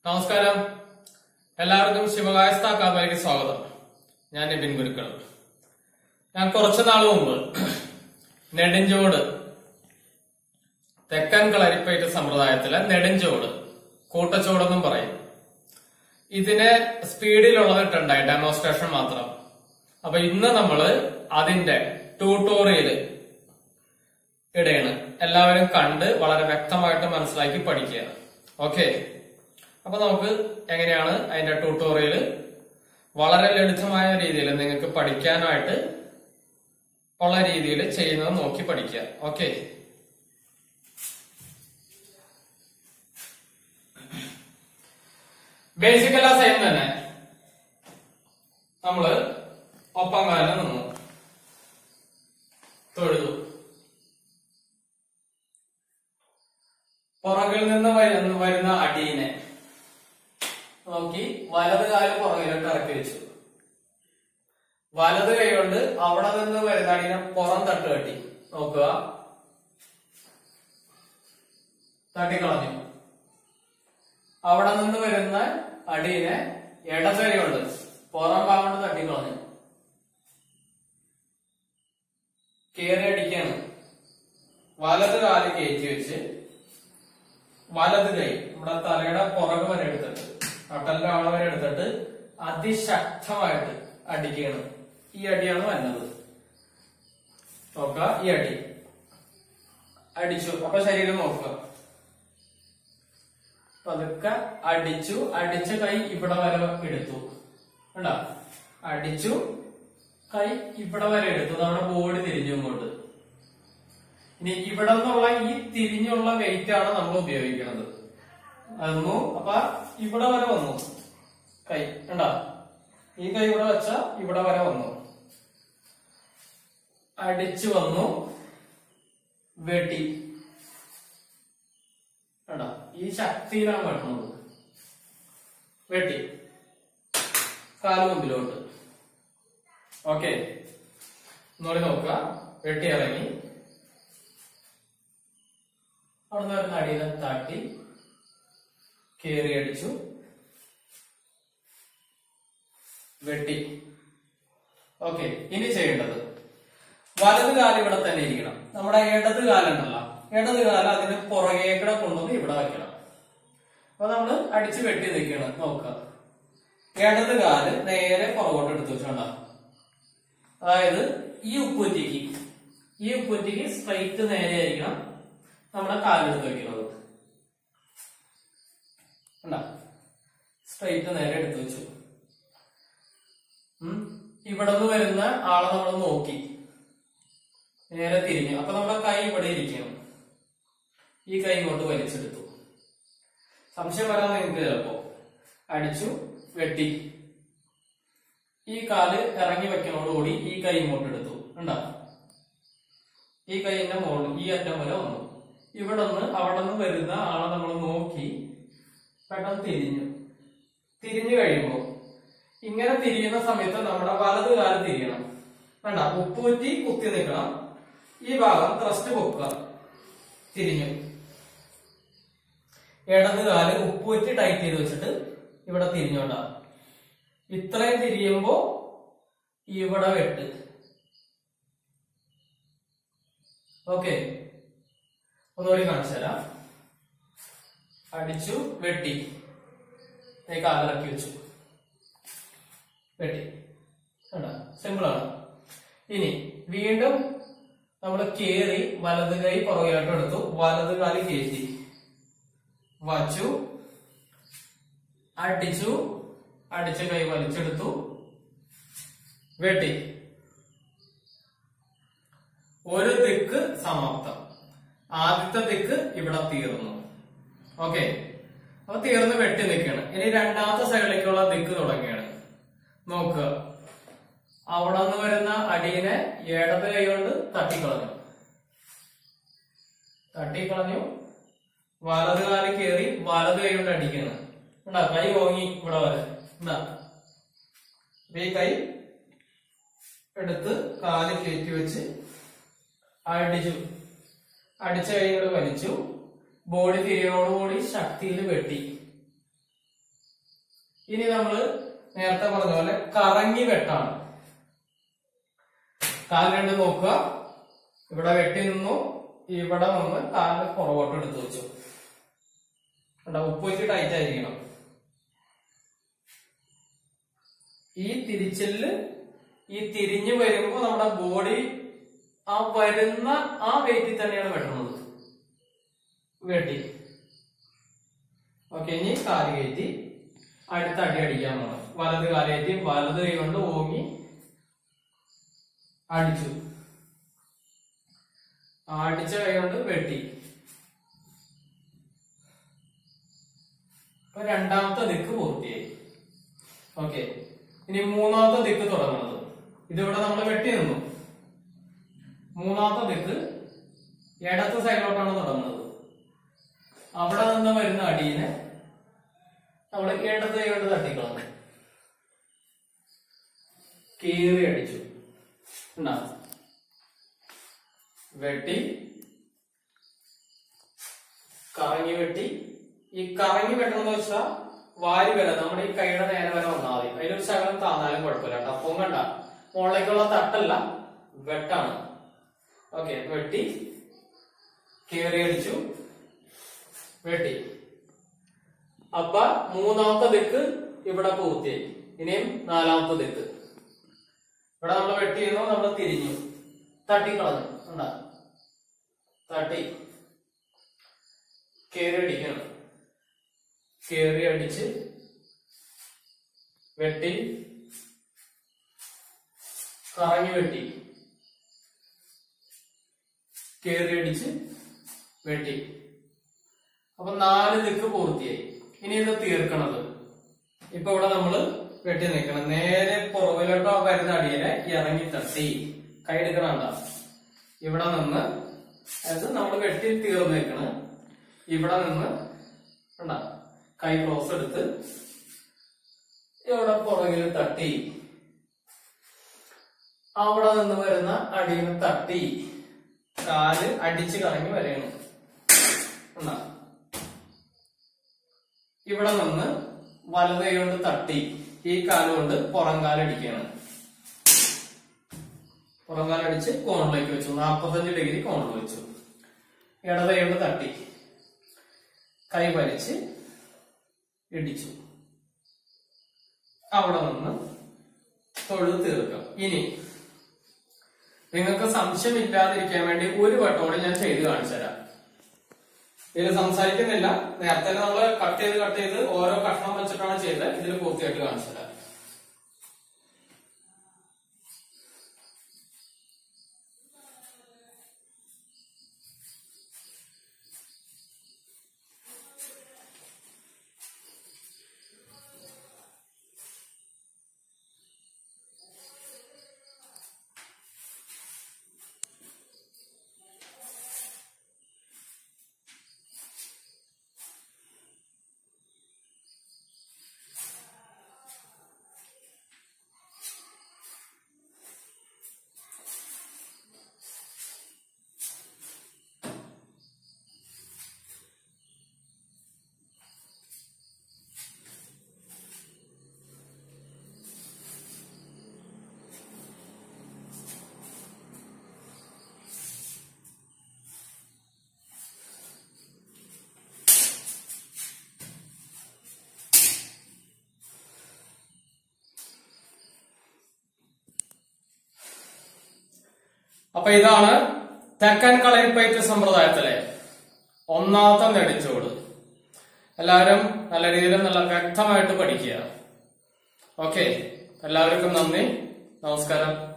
നമസ്കാരം എല്ലാവർക്കും ശിവകായസ്ഥ അക്കാദമിക്ക് സ്വാഗതം ഞാൻ നിതിൻ ഗുരുക്കൾ ഞാൻ കുറച്ചു നാൾ മുമ്പ് നെടുഞ്ചോട് തെക്കൻ കളരിപ്പയറ്റ് സമ്പ്രദായത്തിലെ നെടുഞ്ചോട് കൂട്ടച്ചോടെന്നും പറയും ഇതിന് സ്പീഡിലുള്ളതിട്ടുണ്ടായി ഡെമോൺസ്ട്രേഷൻ മാത്രം അപ്പൊ ഇന്ന് നമ്മള് അതിന്റെ ട്യൂട്ടോറിയല് ഇടയാണ് എല്ലാവരും കണ്ട് വളരെ വ്യക്തമായിട്ട് മനസ്സിലാക്കി പഠിക്കുക ഓക്കെ അപ്പൊ നമുക്ക് എങ്ങനെയാണ് അതിന്റെ ട്യൂട്ടോറിയൽ വളരെ ലളിതമായ രീതിയിൽ നിങ്ങൾക്ക് പഠിക്കാനായിട്ട് ഉള്ള രീതിയിൽ ചെയ്യുന്നത് നോക്കി പഠിക്കുക ഓക്കെ ബേസിക് എല്ലാം സെയിം തന്നെ നമ്മള് ഒപ്പം കാലം നിന്നു തൊഴുതു പുറകിൽ നിന്ന് വരുന്ന വരുന്ന അടീനെ നോക്കി വലത് കാല് പുറകിലോട്ട് ഇറക്കി വെച്ചു വലത് കൈ കൊണ്ട് അവിടെ നിന്ന് വരുന്ന അടീനെ പുറം തട്ട് കെട്ടി നോക്കുക തട്ടിക്കളഞ്ഞു അവിടെ നിന്ന് വരുന്ന അടീനെ ഇടത് കൈ കൊണ്ട് പുറം ഭാഗം കൊണ്ട് തട്ടിക്കളഞ്ഞു കേറി അടിക്കാണ് വലത് കാല് കയറ്റി വെച്ച് വലത് കൈ നമ്മുടെ തലയുടെ പുറകെ വരെ എടുത്തിട്ട് നട്ടലിന്റെ ആളെ വരെ എടുത്തിട്ട് അതിശക്തമായിട്ട് അടിക്കുകയാണ് ഈ അടിയാണ് വരുന്നത് നോക്കുക ഈ അടി അടിച്ചു അപ്പൊ ശരീരം നോക്കുക പതുക്കെ അടിച്ചു അടിച്ച കൈ ഇവിടെ വരെ എടുത്തു കണ്ട അടിച്ചു കൈ ഇവിടെ വരെ എടുത്തു നമ്മുടെ ബോഡി തിരിഞ്ഞു ഇങ്ങോട്ട് ഇനി ഇവിടെ നിന്നുള്ള ഈ തിരിഞ്ഞുള്ള വെയിറ്റ് ആണ് നമ്മൾ ഉപയോഗിക്കുന്നത് വന്നു അപ്പൊ ഇവിടെ വരെ വന്നു കൈ കണ്ട ഈ കൈ ഇവിടെ വെച്ച ഇവിടെ വരെ വന്നു അടിച്ചു വന്നു വെട്ടി കണ്ട ഈ ശക്തിയിലാണ് വെട്ടുന്നത് വെട്ടി കാല് മുമ്പിലോട്ട് ഓക്കെ ഒന്നുകൂടി നോക്കുക വെട്ടി ഇറങ്ങി അവിടെ നിന്ന് വരുന്ന അടിയിലെ താട്ടി കേറി അടിച്ചു വെട്ടി ഓക്കെ ഇനി ചെയ്യേണ്ടത് വലത് കാല് ഇവിടെ തന്നെ ഇരിക്കണം നമ്മുടെ ഇടത് കാലുണ്ടല്ലോ ഇടത് കാല് അതിന് പുറകെ കൂടെ കൊണ്ടുവന്ന് ഇവിടെ വെക്കണം അപ്പൊ നമ്മള് അടിച്ചു വെട്ടി നിൽക്കണം നോക്കുക ഇടത് കാല് നേരെ പുറകോട്ട് എടുത്തു വെച്ചോണ്ട അതായത് ഈ ഉപ്പുറ്റിക്ക് ഈ ഉപ്പുറ്റിക്ക് സ്ട്രൈറ്റ് നേരെ ആയിരിക്കണം നമ്മുടെ കാലെടുത്ത് വെക്കുന്നത് സ്ട്രൈറ്റ് നേരെ എടുത്തു വെച്ചു ഉം. ഇവിടെ നിന്ന് വരുന്ന ആളെ നമ്മൾ നോക്കി നേരെ തിരിഞ്ഞു അപ്പൊ നമ്മുടെ കൈ ഇവിടെ ഇരിക്കണം ഈ കൈ ഇങ്ങോട്ട് വലിച്ചെടുത്തു സംശയം വരാൻ നിങ്ങൾക്ക് ചിലപ്പോ അടിച്ചു വെട്ടി ഈ കാല് ഇറങ്ങി വെക്കണോടുകൂടി ഈ കൈ ഇങ്ങോട്ട് എടുത്തു ഉണ്ടാ ഈ കൈയിന്റെ മുകളിൽ ഈ അറ്റം വരെ വന്നു ഇവിടെ നിന്ന് അവിടെ നിന്ന് വരുന്ന ആളെ നമ്മൾ നോക്കി പെട്ടെന്ന് തിരിഞ്ഞു തിരിഞ്ഞു കഴിയുമ്പോ ഇങ്ങനെ തിരിയുന്ന സമയത്ത് നമ്മുടെ വലത് കാല് തിരിയണം വേണ്ട ഉപ്പൂറ്റി കുത്തി നിൽക്കണം ഈ ഭാഗം ത്രസ്റ്റ് പൊക്കുക തിരിഞ്ഞു ഇടത് കാല് ഉപ്പൂറ്റി ടൈറ്റ് ചെയ്ത് വെച്ചിട്ട് ഇവിടെ തിരിഞ്ഞോണ്ട ഇത്രയും തിരിയുമ്പോ ഇവിടെ വെട്ട് ഓക്കെ ഒന്നുകൂടി കാണിച്ചു തരാം അടിച്ചു വെട്ടി ദേ കാലിറക്കി വെച്ചു വെട്ടി കണ്ട സിമ്പിൾ ആണ് ഇനി വീണ്ടും നമ്മൾ കേറി വലത് കൈ പുറകിലോട്ട് എടുത്തു വലത് കാല് കയറ്റി വച്ചു അടിച്ചു അടിച്ച കൈ വലിച്ചെടുത്തു വെട്ടി ഒരു ദിക്ക് സമാപ്തം ആദ്യത്തെ ദിക്ക് ഇവിടെ തീർന്നു ഓക്കെ അപ്പൊ തീർന്ന് വെട്ടി നിൽക്കുകയാണ് ഇനി രണ്ടാമത്തെ സൈഡിലേക്കുള്ള ദിക്ക് തുടങ്ങുകയാണ് നോക്കുക അവിടെ നിന്ന് വരുന്ന അടിയിനെ ഇടത് കൈ കൊണ്ട് തട്ടിക്കളഞ്ഞു തട്ടിക്കളഞ്ഞു വലത് കാല് കയറി വലത് കൈ കൊണ്ട് അടിക്കുകയാണ് ഉണ്ടാ കൈ ഓങ്ങി ഇവിടെ വരെ ഉണ്ടാ അപ്പൊ ഈ കൈ എടുത്ത് കാല് കയറ്റി വെച്ച് അടിച്ചു അടിച്ച കൈ കൊണ്ട് വലിച്ചു ബോഡി തിരിയോടുകൂടി ശക്തിയിൽ വെട്ടി ഇനി നമ്മള് നേരത്തെ പറഞ്ഞ പോലെ കറങ്ങി വെട്ടാണ് കാൽ രണ്ട് നോക്കുക ഇവിടെ വെട്ടി നിന്നു ഇവിടെ നിന്ന് കാലിന് പുറകോട്ട് എടുത്തു വെച്ചു കണ്ടോ ഉപ്പ് വെച്ച് ടൈറ്റ് ആയിരിക്കണം ഈ തിരിച്ചില് ഈ തിരിഞ്ഞു വരുമ്പോ നമ്മുടെ ബോഡി ആ വരുന്ന ആ വെയിറ്റിൽ തന്നെയാണ് വെട്ടുന്നത് വെട്ടി ഓക്കെ ഇനി കാല് കയറ്റി അടുത്ത അടി അടിക്കാൻ പോണം വലത് കാല് കയറ്റി വലത് കൈ കൊണ്ട് ഓങ്ങി അടിച്ചു ആ അടിച്ച കൈ കൊണ്ട് വെട്ടി അപ്പൊ രണ്ടാമത്തെ ദിക്ക് പൂർത്തിയായി ഓക്കെ ഇനി മൂന്നാമത്തെ ദിക്ക് തുടങ്ങുന്നത് ഇതിവിടെ നമ്മൾ വെട്ടി നിന്നു മൂന്നാമത്തെ ദിക്ക് ഇടത്ത് സൈഡിലോട്ടാണ് തുടങ്ങുന്നത് അവിടെ നിന്ന് വരുന്ന അടിയിനെ നമ്മൾ ഇടത് കൈ കൊണ്ട് തട്ടിക്കളഞ്ഞു കീറി അടിച്ചു ഉണ്ടാ വെട്ടി കറങ്ങി വെട്ടി ഈ കറങ്ങി വെട്ടണമെന്ന് വെച്ചാൽ വാരി വരെ നമ്മുടെ ഈ കൈയുടെ നേരെ വരെ വന്നാൽ മതി അതിലൊരു ശകലം താന്നാലും കുഴപ്പമില്ല കേട്ടോ അപ്പം കണ്ട മുകളിലേക്കുള്ള തട്ടല്ല വെട്ടാണ് ഓക്കെ വെട്ടി കീറി അടിച്ചു വെട്ടി അപ്പൊ മൂന്നാമത്തെ ദിക്ക് ഇവിടെ പൂർത്തിയായി ഇനിയും നാലാമത്തെ ദിക്ക് ഇവിടെ നമ്മൾ വെട്ടിയിരുന്നു നമ്മൾ തിരിഞ്ഞു തട്ടിക്കളഞ്ഞു ഉണ്ടാ തട്ടി കേറി അടിക്കണം കേറി അടിച്ച് വെട്ടി കറങ്ങി വെട്ടി കേറി അടിച്ച് വെട്ടി അപ്പൊ നാല് ദിക്ക് പൂർത്തിയായി ഇനി ഇത് തീർക്കണത് ഇപ്പൊ ഇവിടെ നമ്മള് വെട്ടി നിൽക്കണം നേരെ പുറകിലോട്ടോ വരുന്ന അടിയിലെ ഇറങ്ങി തട്ടി കൈ എടുക്കണണ്ട ഇവിടെ നിന്ന് അതായത് നമ്മൾ വെട്ടി തീർന്നു നിൽക്കണ് ഇവിടെ നിന്ന് കണ്ട കൈ ക്ലോസ് എടുത്ത് ഇവിടെ പുറകിൽ തട്ടി അവിടെ നിന്ന് വരുന്ന അടിയിൽ തട്ടി കാല് അടിച്ച് കറങ്ങി വരെയാണ് കണ്ടാ ഇവിടെ നിന്ന് വലത് കൈ കൊണ്ട് തട്ടി ഈ കാല് കൊണ്ട് പുറം കാലടിക്കുകയാണ് പുറം കാലടിച്ച് കോണിലേക്ക് വെച്ചു നാൽപ്പത്തഞ്ച് ഡിഗ്രി കോണിൽ വെച്ചു ഇടത് കൈ കൊണ്ട് തട്ടി കൈ വലിച്ച് ഇടിച്ചു അവിടെ നിന്ന് തൊഴുത് തീർക്കാം ഇനി നിങ്ങൾക്ക് സംശയമില്ലാതിരിക്കാൻ വേണ്ടി ഒരു വട്ടോടെ ഞാൻ ചെയ്ത് കാണിച്ചു തരാം ഇതിൽ സംസാരിക്കുന്നില്ല നേരത്തെ നമ്മൾ കട്ട് ചെയ്ത് കട്ട് ചെയ്ത് ഓരോ കഷ്ണം വെച്ചിട്ടാണ് ചെയ്തത് ഇതിൽ പൂർത്തിയായിട്ട് കാണിച്ചു തരാം അപ്പൊ ഇതാണ് തെക്കൻ കളരിപ്പയറ്റ് സമ്പ്രദായത്തിലെ ഒന്നാമത്തെ നെടിച്ചോട് എല്ലാവരും നല്ല രീതിയിൽ നല്ല വ്യക്തമായിട്ട് പഠിക്കുക ഓക്കെ എല്ലാവർക്കും നന്ദി നമസ്കാരം